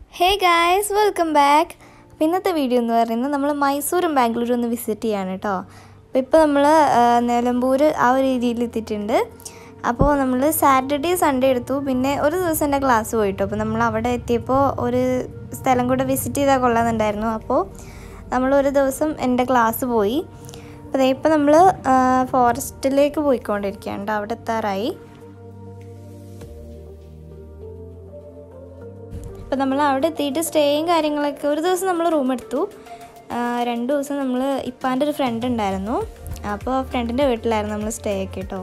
Hey guys welcome back അപ്പോൾ ഇന്നത്തെ video എന്ന് പറയുന്നത് നമ്മൾ മൈസൂരും ബാംഗ്ലൂരും ഒന്ന് വിസിറ്റ് ചെയ്യാണ് കേട്ടോ അപ്പോൾ ഇപ്പോൾ നമ്മൾ നിലമ്പൂർ ആ ഒരു രീതിയിൽ എത്തിയിട്ടുണ്ട് അപ്പോൾ നമ്മൾ സാറ്റർഡേ സൺഡേ എടുത്തു പിന്നെ ഒരു ദിവസം എൻ്റെ ക്ലാസ് പോയിട്ടു അപ്പോൾ നമ്മൾ അവിടെ എത്തിയപ്പോൾ ഒരു സ്ഥലം കൂടെ വിസിറ്റ് ചെയ്താൽ കൊള്ളാമെന്നുണ്ടായിരുന്നു അപ്പോൾ നമ്മൾ ഒരു ദിവസം എൻ്റെ ക്ലാസ് പോയി അപ്പോൾ ഇപ്പോൾ നമ്മൾ ഫോറസ്റ്റിലേക്ക് പോയിക്കൊണ്ടിരിക്കുകയാണ് ട്ടോ. അവിടെ എത്താറായി അപ്പോൾ നമ്മൾ അവിടെ എത്തിയിട്ട് സ്റ്റേയും കാര്യങ്ങളൊക്കെ ഒരു ദിവസം നമ്മൾ റൂം എടുത്തു ആ, രണ്ട് ദിവസം നമ്മൾ ഇപ്പാൻ്റെ ഒരു ഫ്രണ്ട് ഉണ്ടായിരുന്നു അപ്പോൾ ഫ്രണ്ടിൻ്റെ വീട്ടിലായിരുന്നു നമ്മൾ സ്റ്റേ ഒക്കെ കേട്ടോ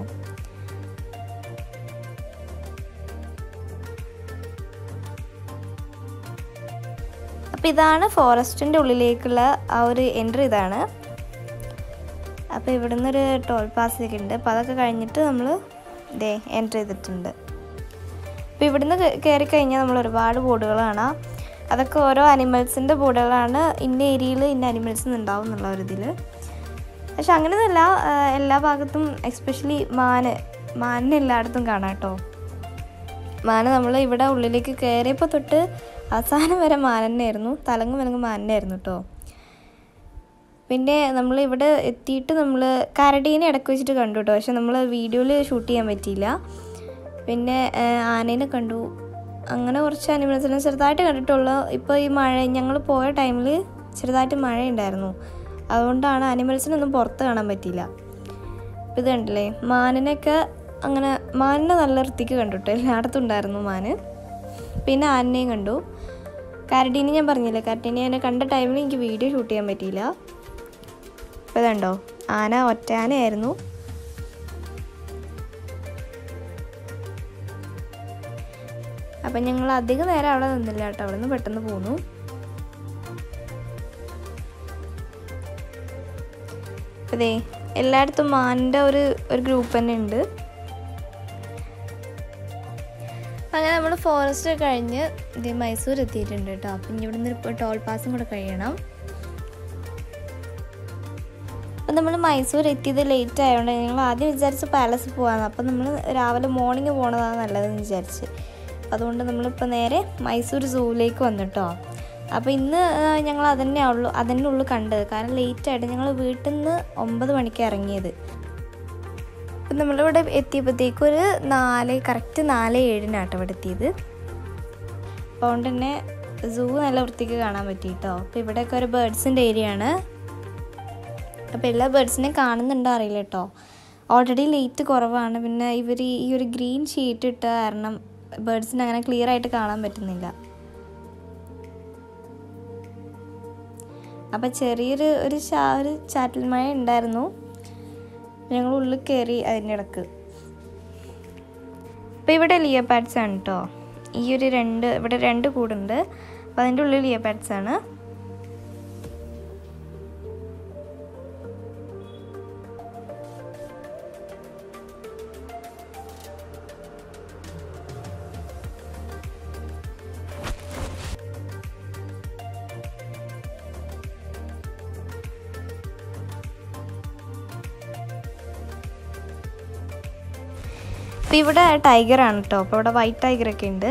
അപ്പോൾ ഇതാണ് ഫോറസ്റ്റിൻ്റെ ഉള്ളിലേക്കുള്ള ആ ഒരു എൻട്രി ഇതാണ് അപ്പോൾ ഇവിടുന്ന് ഒരു ടോൾ പാസ് ഒക്കെ ഉണ്ട് അപ്പോൾ അതൊക്കെ കഴിഞ്ഞിട്ട് നമ്മൾ ഇതേ എൻട്രി ചെയ്തിട്ടുണ്ട് അപ്പോൾ ഇവിടുന്ന് കയറി കഴിഞ്ഞാൽ നമ്മൾ ഒരുപാട് ബോർഡുകൾ കാണാം അതൊക്കെ ഓരോ അനിമൽസിൻ്റെ ബോർഡുകളാണ് ഇന്ന ഏരിയയിൽ ഇന്ന അനിമൽസ് ഉണ്ടാവും എന്നുള്ള ഒരു ഇതിൽ പക്ഷെ അങ്ങനെയൊന്നുമല്ല ആ, എല്ലാ ഭാഗത്തും എക്സ്പെഷ്യലി മാന് മാനിനെ എല്ലായിടത്തും കാണാം കേട്ടോ മാന നമ്മൾ ഇവിടെ ഉള്ളിലേക്ക് കയറിയപ്പോൾ തൊട്ട് അവസാനം വരെ മാൻ തന്നെയായിരുന്നു തലങ്ങും വിലങ്ങും മാൻ തന്നെയായിരുന്നു കേട്ടോ പിന്നെ നമ്മൾ ഇവിടെ എത്തിയിട്ട് നമ്മൾ കരടീനെ ഇടയ്ക്ക് വെച്ചിട്ട് കണ്ടു കേട്ടോ പക്ഷെ നമ്മൾ വീഡിയോയിൽ ഷൂട്ട് ചെയ്യാൻ പറ്റിയില്ല പിന്നെ ആ, ആനേനെ കണ്ടു അങ്ങനെ കുറച്ച് അനിമൽസിനെ ചെറുതായിട്ട് കണ്ടിട്ടുള്ളൂ ഇപ്പോൾ ഈ മഴ ഞങ്ങൾ പോയ ടൈമിൽ ചെറുതായിട്ട് മഴ ഉണ്ടായിരുന്നു അതുകൊണ്ടാണ് അനിമൽസിനൊന്നും പുറത്ത് കാണാൻ പറ്റിയില്ല ഇപ്പം ഇത് കണ്ടില്ലേ മാനിനൊക്കെ അങ്ങനെ മാനിനെ നല്ല വൃത്തിക്ക് കണ്ടു കേട്ടോ എല്ലായിടത്തും ഉണ്ടായിരുന്നു മാന് പിന്നെ ആനനെയും കണ്ടു കരടീനെ ഞാൻ പറഞ്ഞില്ലേ കരടീനെ ഞാൻ കണ്ട ടൈമിൽ എനിക്ക് വീഡിയോ ഷൂട്ട് ചെയ്യാൻ പറ്റിയില്ല ഇപ്പോൾ ഇതുണ്ടോ ആന ഒറ്റ ആനയായിരുന്നു അപ്പം ഞങ്ങൾ അധികം നേരം അവിടെ നിന്നില്ല കേട്ടോ അവിടെ നിന്ന് പെട്ടെന്ന് പോന്നു അതെ എല്ലായിടത്തും മാനിൻ്റെ ഒരു ഒരു ഗ്രൂപ്പ് തന്നെ ഉണ്ട് അങ്ങനെ നമ്മൾ ഫോറസ്റ്റ് കഴിഞ്ഞ് ഇത് മൈസൂർ എത്തിയിട്ടുണ്ട് കേട്ടോ അപ്പം ഇനി ഇവിടുന്ന് ഇപ്പോൾ ടോൾ പാസും കൂടെ കഴിയണം അപ്പം നമ്മൾ മൈസൂർ എത്തിയത് ലേറ്റ് ആയതുകൊണ്ട് ഞങ്ങൾ ആദ്യം വിചാരിച്ച് പാലസ് പോകാമെന്ന് അപ്പം നമ്മൾ രാവിലെ മോർണിംഗ് പോകണതാണ് നല്ലതെന്ന് വിചാരിച്ച് അപ്പം അതുകൊണ്ട് നമ്മളിപ്പോൾ നേരെ മൈസൂർ സൂവിലേക്ക് വന്നിട്ടോ അപ്പോൾ ഇന്ന് ആ, ഞങ്ങൾ അതന്നെ ഉള്ളു അതന്നെ ഉള്ളു കണ്ടത് കാരണം ലേറ്റ് ആയിട്ട് ഞങ്ങൾ വീട്ടിൽ നിന്ന് ഒമ്പത് മണിക്ക് ഇറങ്ങിയത് അപ്പം നമ്മളിവിടെ എത്തിയപ്പോഴത്തേക്കും ഒരു നാല് കറക്റ്റ് നാല് ഏഴിനാട്ടോ ഇവിടെ എത്തിയത് അപ്പോൾ അതുകൊണ്ട് തന്നെ സൂ നല്ല വൃത്തിക്ക് കാണാൻ പറ്റി കേട്ടോ അപ്പോൾ ഇവിടെയൊക്കെ ഒരു ബേർഡ്സിൻ്റെ ഏരിയ ആണ് അപ്പോൾ എല്ലാ ബേർഡ്സിനെയും കാണുന്നുണ്ടോ അറിയില്ല കേട്ടോ ഓൾറെഡി ലേറ്റ് കുറവാണ് പിന്നെ ഇവർ ഈ ഒരു ഗ്രീൻ ഷീറ്റ് ഇട്ട കാരണം ബേർഡ്സിനെ അങ്ങനെ ക്ലിയർ ആയിട്ട് കാണാൻ പറ്റുന്നില്ല അപ്പം ചെറിയൊരു ഒരു ചാ ഒരു ചാറ്റൽ മഴ ഉണ്ടായിരുന്നു ഞങ്ങൾ ഉള്ളിൽ കയറി അതിൻ്റെ ഇടക്ക് അപ്പം ഇവിടെ ലിയപാഡ്സ് ആണ് കേട്ടോ ഈ ഒരു രണ്ട് ഇവിടെ രണ്ട് കൂടുണ്ട് അപ്പം അതിൻ്റെ ഉള്ളിൽ ലിയപാഡ്സ് ആണ് അപ്പം ഇവിടെ ടൈഗർ ആണ് കേട്ടോ അപ്പോൾ ഇവിടെ വൈറ്റ് ടൈഗർ ഒക്കെ ഉണ്ട്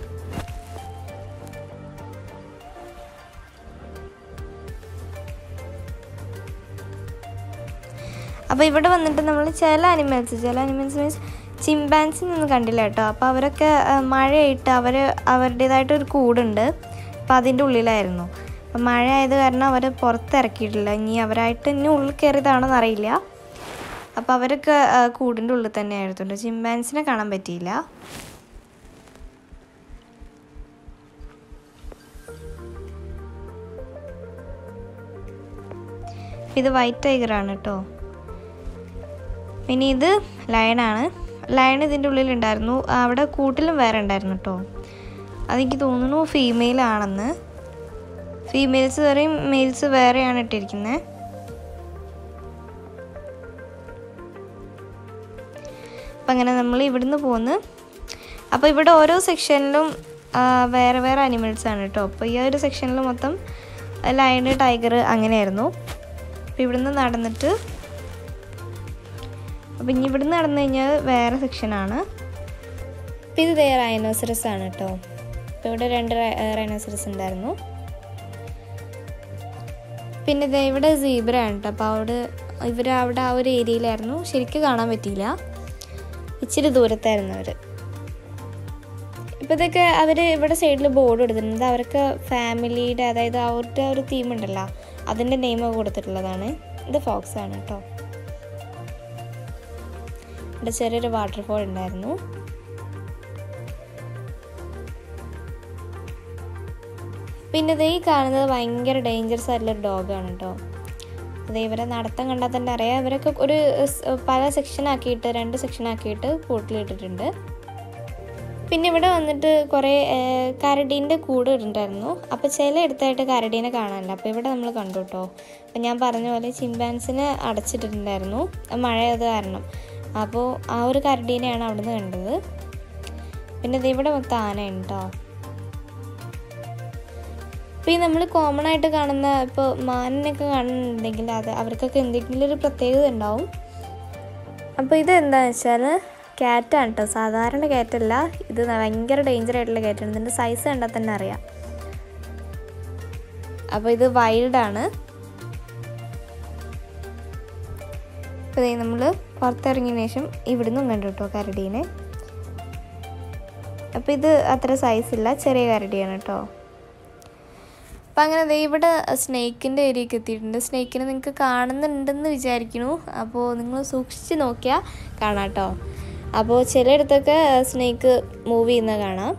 അപ്പോൾ ഇവിടെ വന്നിട്ട് നമ്മൾ ചില അനിമൽസ് ചില അനിമൽസ് മീൻസ് ചിമ്പാൻസിനൊന്നും കണ്ടില്ല കേട്ടോ അപ്പോൾ അവരൊക്കെ ആ, മഴയായിട്ട് അവർ അവരുടേതായിട്ട് ഒരു കൂടുണ്ട് അപ്പോൾ അതിൻ്റെ ഉള്ളിലായിരുന്നു അപ്പം മഴ ആയത് കാരണം അവർ പുറത്തിറക്കിയിട്ടില്ല ഇനി അവരായിട്ട് ഇനി ഉള്ളിൽ കയറിയതാണോന്ന് അറിയില്ല അപ്പോൾ അവരൊക്കെ ആ, കൂടിൻ്റെ ഉള്ളിൽ തന്നെ ആയിരുന്നു ചിമ്പാൻസിനെ കാണാൻ പറ്റിയില്ല ഇത് വൈറ്റ് ടൈഗർ ആണ് കേട്ടോ പിന്നെ ഇത് ലയണാണ് ലയൺ ഇതിൻ്റെ ഉള്ളിലുണ്ടായിരുന്നു അവിടെ കൂട്ടിലും വേറെ ഉണ്ടായിരുന്നു കേട്ടോ അതെനിക്ക് തോന്നുന്നു ഫീമെയിൽ ആണെന്ന് ഫീമെയിൽസ് വേറെയും മെയിൽസ് വേറെയാണ് ഇട്ടിരിക്കുന്നത് അപ്പം അങ്ങനെ നമ്മൾ ഇവിടുന്ന് പോന്ന് അപ്പോൾ ഇവിടെ ഓരോ സെക്ഷനിലും വേറെ വേറെ അനിമൽസ് ആണ് കേട്ടോ അപ്പോൾ ഈ ഒരു സെക്ഷനിൽ മൊത്തം ലയണ് ടൈഗർ അങ്ങനെയായിരുന്നു അപ്പോൾ ഇവിടുന്ന് നടന്നിട്ട് അപ്പം ഇനി ഇവിടുന്ന് നടന്നു കഴിഞ്ഞാൽ വേറെ സെക്ഷനാണ് അപ്പം ഇത് ദേ റൈനോസറസ് ആണ് കേട്ടോ അപ്പോൾ ഇവിടെ രണ്ട് റൈനോസറസ് ഉണ്ടായിരുന്നു പിന്നെ ദേ ഇവിടെ സീബ്ര ആണ് കേട്ടോ അപ്പോൾ അവിടെ ഇവർ അവിടെ ആ ഒരു ഏരിയയിലായിരുന്നു ശരിക്കും കാണാൻ പറ്റിയില്ല ഇച്ചിരി ദൂരത്തായിരുന്നു അവർ ഇപ്പോൾ ഇതൊക്കെ അവർ ഇവിടെ സൈഡിൽ ബോർഡ് കൊടുത്തിട്ടുണ്ട് അവർക്ക് ഫാമിലിയുടെ അതായത് അവരുടെ ഒരു തീം ഉണ്ടല്ലോ അതിൻ്റെ നെയിമൊക്കെ കൊടുത്തിട്ടുള്ളതാണ് ഇത് ഫോക്സ് ആണ് കേട്ടോ ഇവിടെ ചെറിയൊരു വാട്ടർഫോൾ ഉണ്ടായിരുന്നു പിന്നെ ഇത് ഈ കാണുന്നത് ഭയങ്കര ഡേഞ്ചറസ് ആയിട്ടുള്ള ഒരു ഡോഗാണ് കേട്ടോ അത് ഇവരെ നടത്തം കണ്ടാൽ തന്നെ അറിയാം ഇവരൊക്കെ ഒരു സ് പല സെക്ഷൻ ആക്കിയിട്ട് രണ്ട് സെക്ഷൻ ആക്കിയിട്ട് കൂട്ടിലിട്ടിട്ടുണ്ട് പിന്നെ ഇവിടെ വന്നിട്ട് കുറേ കരടീൻ്റെ കൂട് ഇട്ടിട്ടുണ്ടായിരുന്നു അപ്പോൾ ചില ഇടത്തായിട്ട് കരടീനെ കാണാനില്ല അപ്പോൾ ഇവിടെ നമ്മൾ കണ്ടു കേട്ടോ അപ്പം ഞാൻ പറഞ്ഞ പോലെ ചിമ്പാൻസിനെ അടച്ചിട്ടിട്ടുണ്ടായിരുന്നു മഴയത് കാരണം അപ്പോൾ ആ ഒരു കരടീനെയാണ് അവിടുന്ന് കണ്ടത് പിന്നെ ഇത് ഇവിടെ മൊത്തം ആനയുണ്ട് കേട്ടോ ഇപ്പോൾ ഈ നമ്മൾ കോമൺ ആയിട്ട് കാണുന്ന ഇപ്പോൾ മാനിനൊക്കെ കാണുന്നുണ്ടെങ്കിൽ അത് അവർക്കൊക്കെ എന്തെങ്കിലും ഒരു പ്രത്യേകത ഉണ്ടാവും അപ്പോൾ ഇത് എന്താണെന്ന് വെച്ചാൽ ക്യാറ്റാണ് കേട്ടോ സാധാരണ ക്യാറ്റല്ല ഇത് ഭയങ്കര ഡേഞ്ചർ ആയിട്ടുള്ള ക്യാറ്റാണ് ഇതിൻ്റെ സൈസ് കണ്ടാൽ തന്നെ അറിയാം അപ്പോൾ ഇത് വൈൽഡാണ് അപ്പോൾ നമ്മൾ പുറത്തിറങ്ങിയതിന് ശേഷം ഇവിടുന്നും കണ്ടു കേട്ടോ കരടീനെ അപ്പോൾ ഇത് അത്ര സൈസ് ഇല്ല ചെറിയ കരടിയാണ് കേട്ടോ അപ്പം അങ്ങനെ ദേ ഇവിടെ സ്നേക്കിൻ്റെ ഏരിയക്ക് എത്തിയിട്ടുണ്ട് സ്നേക്കിനെ നിങ്ങൾക്ക് കാണുന്നുണ്ടെന്ന് വിചാരിക്കുന്നു അപ്പോൾ നിങ്ങൾ സൂക്ഷിച്ച് നോക്കിയാൽ കാണാം കേട്ടോ അപ്പോൾ ചിലയിടത്തൊക്കെ സ്നേക്ക് മൂവ് ചെയ്യുന്ന കാണാം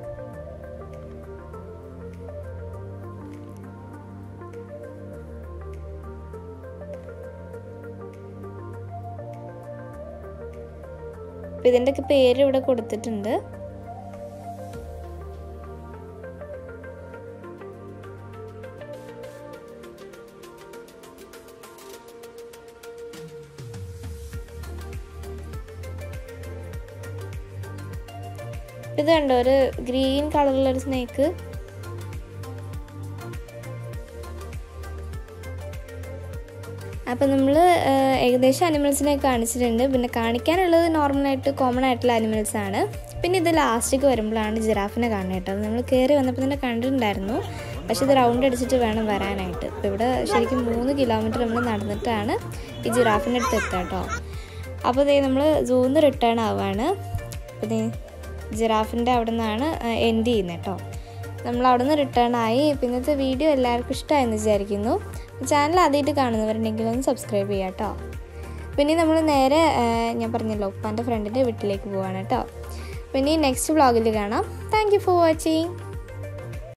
അപ്പം ഇതിൻ്റെയൊക്കെ പേര് ഇവിടെ കൊടുത്തിട്ടുണ്ട് ഇത് കണ്ടോ ഒരു ഗ്രീൻ കളറിലുള്ള ഒരു സ്നേക്ക് അപ്പം നമ്മൾ ഏകദേശം അനിമൽസിനെ കാണിച്ചിട്ടുണ്ട് പിന്നെ കാണിക്കാനുള്ളത് നോർമലായിട്ട് കോമൺ ആയിട്ടുള്ള അനിമൽസ് ആണ് പിന്നെ ഇത് ലാസ്റ്റിക്ക് വരുമ്പോഴാണ് ജിറാഫിനെ കാണുന്നത് കേട്ടോ അത് നമ്മൾ കയറി വന്നപ്പോൾ തന്നെ കണ്ടിട്ടുണ്ടായിരുന്നു പക്ഷേ ഇത് റൗണ്ട് അടിച്ചിട്ട് വേണം വരാനായിട്ട് ഇപ്പോൾ ഇവിടെ ശരിക്കും മൂന്ന് കിലോമീറ്റർ നമ്മൾ നടന്നിട്ടാണ് ഈ ജിറാഫിൻ്റെ അടുത്ത് എത്തുക കേട്ടോ അപ്പോൾ ഇതേ നമ്മൾ സൂന്ന് റിട്ടേൺ ആവുകയാണ് അപ്പോൾ ഇതേ ജിറാഫിൻ്റെ അവിടെ നിന്നാണ് എൻഡ് ചെയ്യുന്നത് കേട്ടോ നമ്മൾ അവിടെ നിന്ന് റിട്ടേൺ ആയി പിന്നത്തെ വീഡിയോ എല്ലാവർക്കും ഇഷ്ടമായെന്ന് വിചാരിക്കുന്നു ചാനൽ ആദ്യമായിട്ട് കാണുന്നവരുണ്ടെങ്കിൽ ഒന്ന് സബ്സ്ക്രൈബ് ചെയ്യാം കേട്ടോ പിന്നെ നമ്മൾ നേരെ ഞാൻ പറഞ്ഞല്ലോ ഉപ്പാൻ്റെ ഫ്രണ്ടിൻ്റെ വീട്ടിലേക്ക് പോവാണ് കേട്ടോ പിന്നെ നെക്സ്റ്റ് വ്ളോഗിൽ കാണാം താങ്ക് യു ഫോർ വാച്ചിങ്